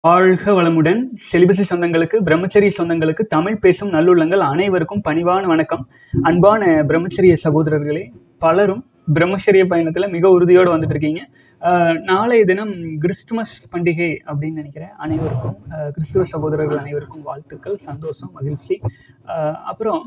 வாழ்க வளமுடன் செலிபசி சொந்தங்களுக்கு பிரம்மச்சரிய சொந்தங்களுக்கு தமிழ் பேசும் நல்லுள்ளங்கள் அனைவருக்கும் பணிவான வணக்கம் அன்பான பிரம்மச்சரிய சகோதரர்களே பலரும் பிரம்மச்சரிய பயணத்துல மிக உறுதியோடு வந்துட்டு இருக்கீங்க ஆஹ் நாளைய தினம் கிறிஸ்துமஸ் பண்டிகை அப்படின்னு நினைக்கிறேன் அனைவருக்கும் ஆஹ் கிறிஸ்துவ சகோதரர்கள் அனைவருக்கும் வாழ்த்துக்கள் சந்தோஷம் மகிழ்ச்சி ஆஹ் அப்புறம்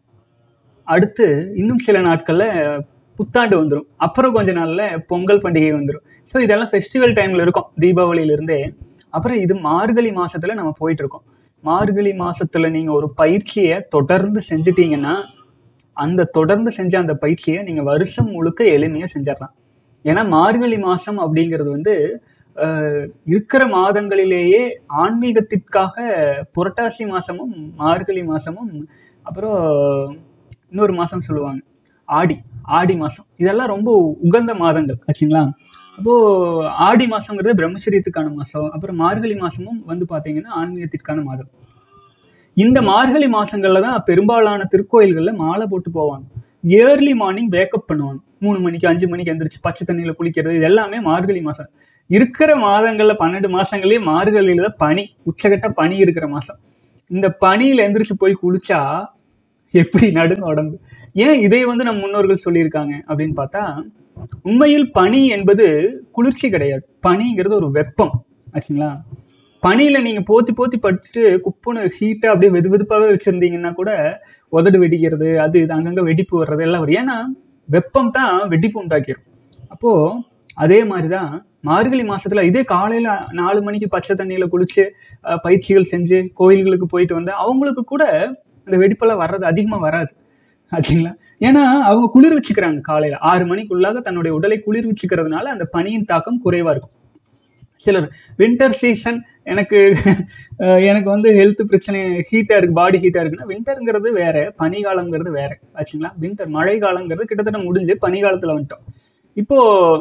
அடுத்து இன்னும் சில நாட்கள்ல புத்தாண்டு வந்துடும் அப்புறம் கொஞ்ச நாள்ல பொங்கல் பண்டிகை வந்துடும் ஸோ இதெல்லாம் ஃபெஸ்டிவல் டைம்ல இருக்கும் தீபாவளியில இருந்தே அப்புறம் இது மார்கழி மாசத்துல நம்ம போயிட்டு இருக்கோம் மார்கழி மாசத்துல நீங்க ஒரு பயிற்சியை தொடர்ந்து செஞ்சுட்டீங்கன்னா அந்த தொடர்ந்து செஞ்ச அந்த பயிற்சியை நீங்க வருஷம் முழுக்க எளிமையா செஞ்சிடலாம் ஏன்னா மார்கழி மாசம் அப்படிங்கிறது வந்து அஹ், இருக்கிற மாதங்களிலேயே ஆன்மீகத்திற்காக புரட்டாசி மாசமும் மார்கழி மாசமும் அப்புறம் இன்னொரு மாசம் சொல்லுவாங்க ஆடி ஆடி மாசம் இதெல்லாம் ரொம்ப உகந்த மாதங்கள் ஆச்சுங்களா அப்போ ஆடி மாசங்கிறது பிரம்மச்சரியத்துக்கான மாசம் அப்புறம் மார்கழி மாசமும் வந்து பாத்தீங்கன்னா ஆன்மீகத்திற்கான மாதம் இந்த மார்கழி மாசங்கள்ல தான் பெரும்பாலான திருக்கோயில்கள்ல மாலை போட்டு போவாங்க ஏர்லி மார்னிங் வேக்கப் பண்ணுவாங்க மூணு மணிக்கு அஞ்சு மணிக்கு எந்திரிச்சு பச்சை தண்ணியில குளிக்கிறது இது எல்லாமே மார்கழி மாசம் இருக்கிற மாதங்கள்ல பன்னெண்டு மாசங்களே மார்கழியில தான் பனி உச்சகட்ட பனி இருக்கிற மாசம் இந்த பனியில எந்திரிச்சு போய் குளிச்சா எப்படி நடுங்க உடம்பு ஏன் இதை வந்து நம்ம முன்னோர்கள் சொல்லியிருக்காங்க அப்படின்னு பார்த்தா உண்மையில் பனி என்பது குளிர்ச்சி கிடையாது பனிங்கிறது ஒரு வெப்பம் ஆச்சுங்களா பனியில நீங்க போத்தி போத்தி படிச்சுட்டு குப்புன்னு ஹீட்டா அப்படியே வெது வெதுப்பாவே வச்சிருந்தீங்கன்னா கூட உதடு வெடிக்கிறது அது இது அங்கங்க வெடிப்பு வர்றது எல்லாம் வரும் ஏன்னா வெப்பம் தான் வெடிப்பு உண்டாக்கிடும் அப்போ அதே மாதிரிதான் மார்கழி மாசத்துல இதே காலையில நாலு மணிக்கு பச்சை தண்ணியில குளிச்சு அஹ், பயிற்சிகள் செஞ்சு கோயில்களுக்கு போயிட்டு வந்தா அவங்களுக்கு கூட அந்த வெடிப்பெல்லாம் வர்றது அதிகமா வராது ஆச்சுங்களா ஏன்னா அவங்க குளிர் வச்சுக்கிறாங்க காலையில ஆறு மணிக்குள்ளாக தன்னுடைய உடலை குளிர் வச்சுக்கிறதுனால அந்த பனியின் தாக்கம் குறைவா இருக்கும் சிலர் வின்டர் சீசன் எனக்கு அஹ், எனக்கு வந்து ஹெல்த் பிரச்சனை ஹீட்டா இருக்கு பாடி ஹீட்டா இருக்குன்னா வின்டருங்கிறது வேற பனிகாலம்ங்கிறது வேற ஆச்சுங்களா வின்டர் மழை காலங்கிறது கிட்டத்தட்ட முடிஞ்சு பனிகாலத்துல வந்துட்டோம் இப்போ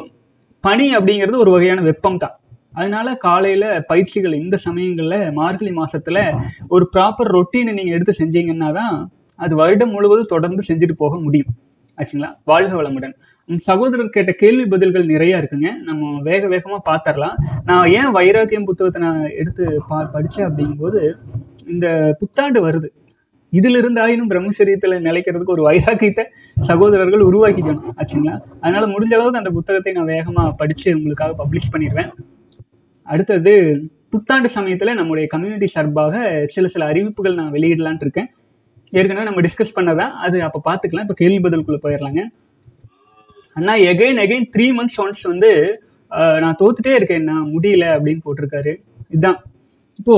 பனி அப்படிங்கிறது ஒரு வகையான வெப்பம் தான் அதனால காலையில பயிற்சிகள் இந்த சமயங்கள்ல மார்கழி மாசத்துல ஒரு ப்ராப்பர் ரொட்டீனை நீங்க எடுத்து செஞ்சீங்கன்னா தான் அது வருடம் முழுவதும் தொடர்ந்து செஞ்சுட்டு போக முடியும் ஆச்சுங்களா வாழ்க வளமுடன் உம் சகோதரர் கேட்ட கேள்வி பதில்கள் நிறைய இருக்குங்க நம்ம வேக வேகமா பாத்திரலாம் நான் ஏன் வைராக்கியம் புத்தகத்தை நான் எடுத்து பா படிச்சேன் அப்படிங்கும்போது இந்த புத்தாண்டு வருது இதுல இருந்தாயினும் பிரம்மச்சரியத்துல நிலைக்கிறதுக்கு ஒரு வைராக்கியத்தை சகோதரர்கள் உருவாக்கிக்கணும் ஆச்சுங்களா அதனால முடிஞ்ச அளவுக்கு அந்த புத்தகத்தை நான் வேகமா படிச்சு உங்களுக்காக பப்ளிஷ் பண்ணிடுவேன் அடுத்தது புத்தாண்டு சமயத்துல நம்முடைய கம்யூனிட்டி சார்பாக சில சில அறிவிப்புகள் நான் வெளியிடலான்ட்டு இருக்கேன் ஏற்கனவே நம்ம டிஸ்கஸ் பண்ணதான் அது அப்போ பார்த்துக்கலாம் இப்போ கேள்வி பதிலுக்குள்ள போயிடலாங்க அண்ணா again again three months once வந்து அஹ், நான் தோத்துட்டே இருக்கேன் நான் முடியல அப்படின்னு போட்டிருக்காரு இதுதான் இப்போ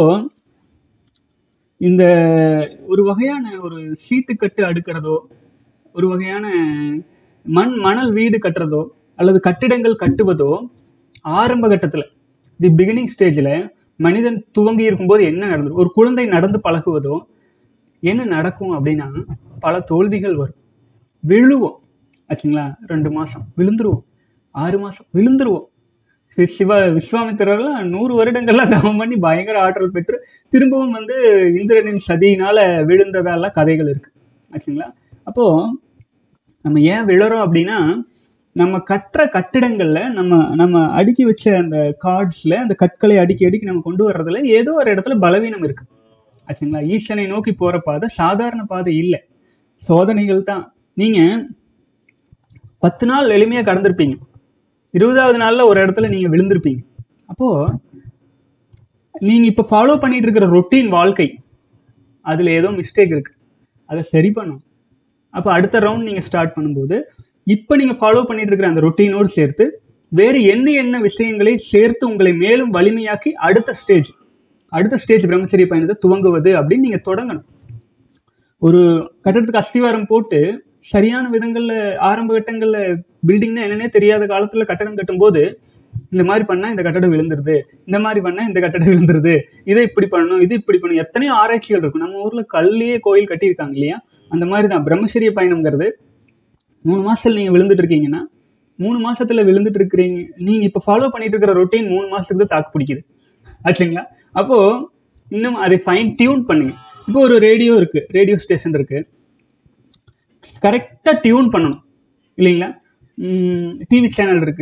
இந்த ஒரு வகையான ஒரு சீட்டுக்கட்டு அடுக்கிறதோ ஒரு வகையான மண் மணல் வீடு கட்டுறதோ அல்லது கட்டிடங்கள் கட்டுவதோ ஆரம்ப கட்டத்தில் தி பிகினிங் ஸ்டேஜில் மனிதன் துவங்கி இருக்கும்போது என்ன நடந்தது ஒரு குழந்தை நடந்து பழகுவதோ என்ன நடக்கும் அப்படின்னா பல தோல்விகள் வரும் விழுவோம் ஆச்சுங்களா ரெண்டு மாசம் விழுந்துருவோம் ஆறு மாசம் விழுந்துருவோம் சி- சிவ விஸ்வாமித்திரர்லாம் நூறு வருடங்கள்ல தவம் பண்ணி பயங்கர ஆற்றல் பெற்று திரும்பவும் வந்து இந்திரனின் சதியினால விழுந்ததெல்லாம் கதைகள் இருக்கு ஆச்சுங்களா அப்போ நம்ம ஏன் விழுறோம் அப்படின்னா நம்ம கட்டுற கட்டிடங்கள்ல நம்ம நம்ம அடுக்கி வச்ச அந்த கார்ட்ஸ்ல அந்த கற்களை அடுக்கி அடுக்கி நம்ம கொண்டு வர்றதுல ஏதோ ஒரு இடத்துல பலவீனம் இருக்கு ஆச்சுங்களா ஈசனை நோக்கி போற பாதை சாதாரண பாதை இல்லை சோதனைகள் தான் நீங்க பத்து நாள் எளிமையா கடந்திருப்பீங்க இருபதாவது நாள்ல ஒரு இடத்துல நீங்க விழுந்திருப்பீங்க அப்போ நீங்க இப்ப ஃபாலோ பண்ணிட்டு இருக்கிற ரொட்டீன் வாழ்க்கை அதுல ஏதோ மிஸ்டேக் இருக்கு அதை சரி பண்ணும் அப்போ அடுத்த ரவுண்ட் நீங்க ஸ்டார்ட் பண்ணும்போது இப்போ நீங்க ஃபாலோ பண்ணிட்டு இருக்கிற அந்த ரொட்டீனோடு சேர்த்து வேறு என்ன என்ன விஷயங்களை சேர்த்து உங்களை மேலும் வலிமையாக்கி அடுத்த ஸ்டேஜ் அடுத்த ஸ்டேஜ் பிரம்மச்சரிய பயணத்தை துவங்குவது அப்படின்னு நீங்க தொடங்கணும் ஒரு கட்டடத்துக்கு அஸ்திவாரம் போட்டு சரியான விதங்கள்ல ஆரம்ப கட்டங்கள்ல பில்டிங்னா என்னன்னே தெரியாத காலத்துல கட்டடம் கட்டும்போது இந்த மாதிரி பண்ணா இந்த கட்டடம் விழுந்துருது இந்த மாதிரி பண்ணா இந்த கட்டடம் விழுந்துருது இதை இப்படி பண்ணணும் இது இப்படி பண்ணணும் எத்தனையோ ஆராய்ச்சிகள் இருக்கும் நம்ம ஊர்ல கல்லையே கோயில் கட்டியிருக்காங்க இல்லையா அந்த மாதிரி தான் பிரம்மச்சரிய பயணம்ங்கிறது மூணு மாசத்துல நீங்க விழுந்துட்டு இருக்கீங்கன்னா மூணு மாசத்துல விழுந்துட்டு இருக்கிறீங்க நீங்க இப்ப ஃபாலோ பண்ணிட்டு இருக்கிற ரொட்டீன் மூணு மாசத்துக்கு தான் தாக்கு பிடிக்குது ஆச்சுங்களா அப்போ இன்னும் அதை ஃபைன் டியூன் பண்ணுங்க இப்போ ஒரு ரேடியோ இருக்கு ரேடியோ ஸ்டேஷன் இருக்கு கரெக்டாக டியூன் பண்ணணும் இல்லைங்களா டிவி சேனல் இருக்கு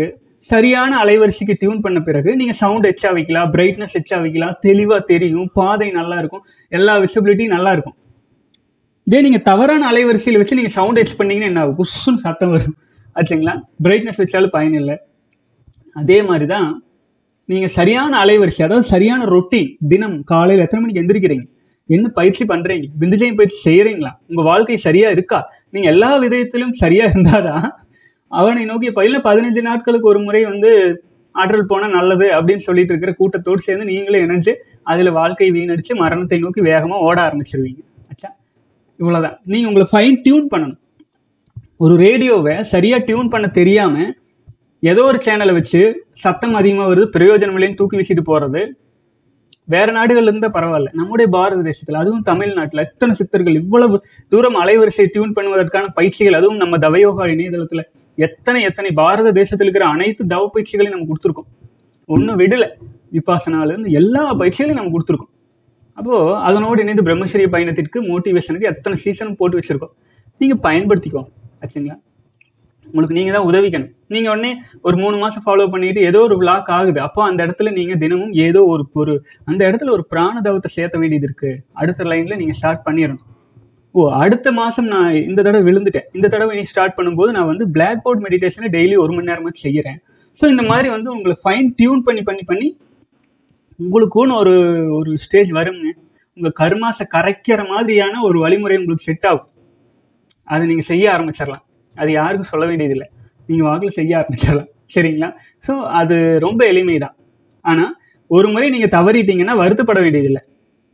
சரியான அலைவரிசைக்கு டியூன் பண்ண பிறகு நீங்கள் சவுண்ட் எச்சா வைக்கலாம் பிரைட்னஸ் எச்சா வைக்கலாம் தெளிவாக தெரியும் பாதை நல்லா இருக்கும் எல்லா விசிபிலிட்டியும் நல்லா இருக்கும் இதே நீங்கள் தவறான அலைவரிசையில் வச்சு நீங்கள் சவுண்ட் எச் பண்ணீங்கன்னா என்ன ஆகும் புஷ்ஷுன்னு சத்தம் வரும் ஆச்சுங்களா பிரைட்னஸ் வச்சாலும் பயன் இல்லை அதே மாதிரி தான் நீங்கள் சரியான அலைவரிசை அதாவது சரியான ரொட்டீன் தினம் காலையில் எத்தனை மணிக்கு எந்திரிக்கிறீங்க என்ன பயிற்சி பண்ணுறீங்க விந்துஜயம் பயிற்சி செய்கிறீங்களா உங்கள் வாழ்க்கை சரியாக இருக்கா நீங்கள் எல்லா விதத்திலும் சரியாக இருந்தாதான் அவனை நோக்கி பயில பதினஞ்சு நாட்களுக்கு ஒரு முறை வந்து ஆற்றல் போனால் நல்லது அப்படின்னு சொல்லிட்டு இருக்கிற கூட்டத்தோடு சேர்ந்து நீங்களே இணைஞ்சு அதில் வாழ்க்கை வீணடிச்சு மரணத்தை நோக்கி வேகமாக ஓட ஆரம்பிச்சிருவீங்க ஆச்சா இவ்வளோதான் நீங்கள் உங்களை ஃபைன் டியூன் பண்ணணும் ஒரு ரேடியோவை சரியாக டியூன் பண்ண தெரியாமல் ஏதோ ஒரு சேனலை வச்சு சத்தம் அதிகமாக வருது பிரயோஜனம் இல்லைன்னு தூக்கி வீசிட்டு போகிறது வேற நாடுகள்ல இருந்தா பரவாயில்ல நம்முடைய பாரத தேசத்துல அதுவும் தமிழ்நாட்டுல எத்தனை சித்தர்கள் இவ்வளவு தூரம் அலைவரிசை டியூன் பண்ணுவதற்கான பயிற்சிகள் அதுவும் நம்ம தவயோகா இணையதளத்துல எத்தனை எத்தனை பாரத தேசத்தில் இருக்கிற அனைத்து தவ பயிற்சிகளையும் நம்ம கொடுத்துருக்கோம் ஒன்றும் விடல விபாசனால இருந்து எல்லா பயிற்சிகளையும் நம்ம கொடுத்துருக்கோம் அப்போ அதனோடு இணைந்து பிரம்மச்சரிய பயணத்திற்கு மோட்டிவேஷனுக்கு எத்தனை சீசனும் போட்டு வச்சிருக்கோம் நீங்க பயன்படுத்திக்கோங்க ஆச்சுங்களா உங்களுக்கு நீங்க தான் உதவிக்கணும் நீங்க உடனே ஒரு மூணு மாசம் ஃபாலோ பண்ணிட்டு ஏதோ ஒரு விளாக் ஆகுது அப்போ அந்த இடத்துல நீங்க தினமும் ஏதோ ஒரு ஒரு அந்த இடத்துல ஒரு பிராண தவத்தை சேர்த்த வேண்டியது இருக்கு அடுத்த லைன்ல நீங்க ஸ்டார்ட் பண்ணிடணும் ஓ அடுத்த மாசம் நான் இந்த தடவை விழுந்துட்டேன் இந்த தடவை நீ ஸ்டார்ட் பண்ணும்போது நான் வந்து பிளாக் போர்ட் மெடிடேஷனை டெய்லி ஒரு மணி நேரமாச்சு செய்யறேன் ஸோ இந்த மாதிரி வந்து உங்களை ஃபைன் டியூன் பண்ணி பண்ணி பண்ணி உங்களுக்குன்னு ஒரு ஒரு ஸ்டேஜ் வருங்க உங்க கர்மாசை கரைக்கிற மாதிரியான ஒரு வழிமுறை உங்களுக்கு செட் ஆகும் அதை நீங்க செய்ய ஆரம்பிச்சிடலாம் அது யாருக்கும் சொல்ல வேண்டியதில்லை நீங்கள் வாக்கில் செய்ய ஆரம்பிச்சிடலாம் சரிங்களா ஸோ அது ரொம்ப எளிமை தான் ஆனால் ஒரு முறை நீங்கள் தவறிட்டீங்கன்னா வருத்தப்பட வேண்டியதில்லை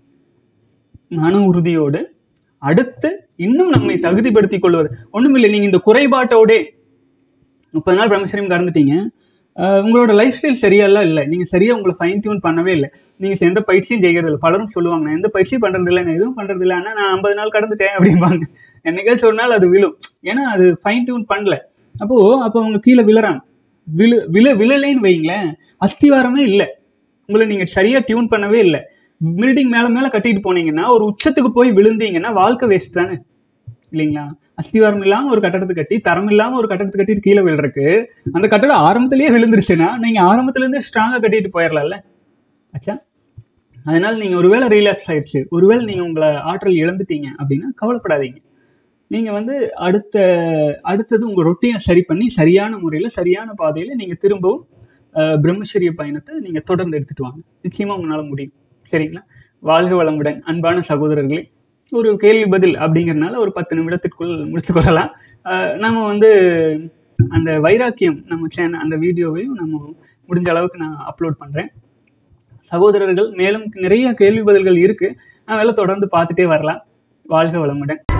மன உறுதியோடு அடுத்து இன்னும் நம்மை தகுதிப்படுத்திக் கொள்வது ஒன்றுமில்லை நீங்கள் இந்த குறைபாட்டோடே முப்பது நாள் பிரம்மச்சரியம் கறந்துட்டீங்க ஆஹ் உங்களோட லைஃப் ஸ்டைல் சரியாலாம் இல்லை நீங்கள் சரியாக உங்களை ஃபைன் டியூன் பண்ணவே இல்லை நீங்கள் எந்த பயிற்சியும் செய்கிறது இல்லை பலரும் சொல்லுவாங்க நான் எந்த பயிற்சியும் பண்ணுறது இல்லை நான் எதுவும் பண்ணுறது இல்லை ஆனால் நான் ஐம்பது நாள் கடந்துட்டேன் அப்படிம்பாங்க என்னைக்காச்சும் ஒரு நாள் அது விழும் ஏன்னா அது ஃபைன் டியூன் பண்ணல அப்போது அப்போ அவங்க கீழே விழுறாங்க விழு விழு விழலைன்னு வைங்களேன் அஸ்திவாரமே இல்லை உங்களை நீங்கள் சரியாக டியூன் பண்ணவே இல்லை பில்டிங் மேலே மேலே கட்டிட்டு போனீங்கன்னா ஒரு உச்சத்துக்கு போய் விழுந்தீங்கன்னா வாழ்க்கை வேஸ்ட் தானே இல்லைங்களா அஸ்திவாரம் இல்லாமல் ஒரு கட்டடத்தை கட்டி தரம் இல்லாமல் ஒரு கட்டடத்தை கட்டிட்டு கீழே விழுறதுக்கு அந்த கட்டடம் ஆரம்பத்திலேயே விழுந்துருச்சுன்னா நீங்கள் ஆரம்பத்துலேருந்தே ஸ்ட்ராங்காக கட்டிட்டு போயிடலாம்ல ஆச்சா அதனால நீங்கள் ஒருவேளை ரீலாக்ஸ் ஆயிடுச்சு ஒருவேளை நீங்கள் உங்களை ஆற்றல் இழந்துட்டீங்க அப்படின்னா கவலைப்படாதீங்க நீங்கள் வந்து அடுத்த அடுத்தது உங்கள் ரொட்டீனை சரி பண்ணி சரியான முறையில் சரியான பாதையில் நீங்கள் திரும்பவும் அஹ், பிரம்மச்சரிய பயணத்தை நீங்கள் தொடர்ந்து எடுத்துட்டு வாங்க நிச்சயமாக உங்களால் முடியும் சரிங்களா வாழ்க வளமுடன் அன்பான சகோதரர்களே ஒரு கேள்வி பதில் அப்படிங்கறதுனால ஒரு பத்து நிமிடத்திற்குள் முடித்து கொள்ளலாம் அஹ், நம்ம வந்து அந்த வைராக்கியம் நம்ம சேனல் அந்த வீடியோவையும் நம்ம முடிஞ்ச அளவுக்கு நான் அப்லோட் பண்ணுறேன் சகோதரர்கள் மேலும் நிறைய கேள்வி பதில்கள் இருக்குது அதனால தொடர்ந்து பார்த்துட்டே வரலாம் வாழ்க வளமுடன்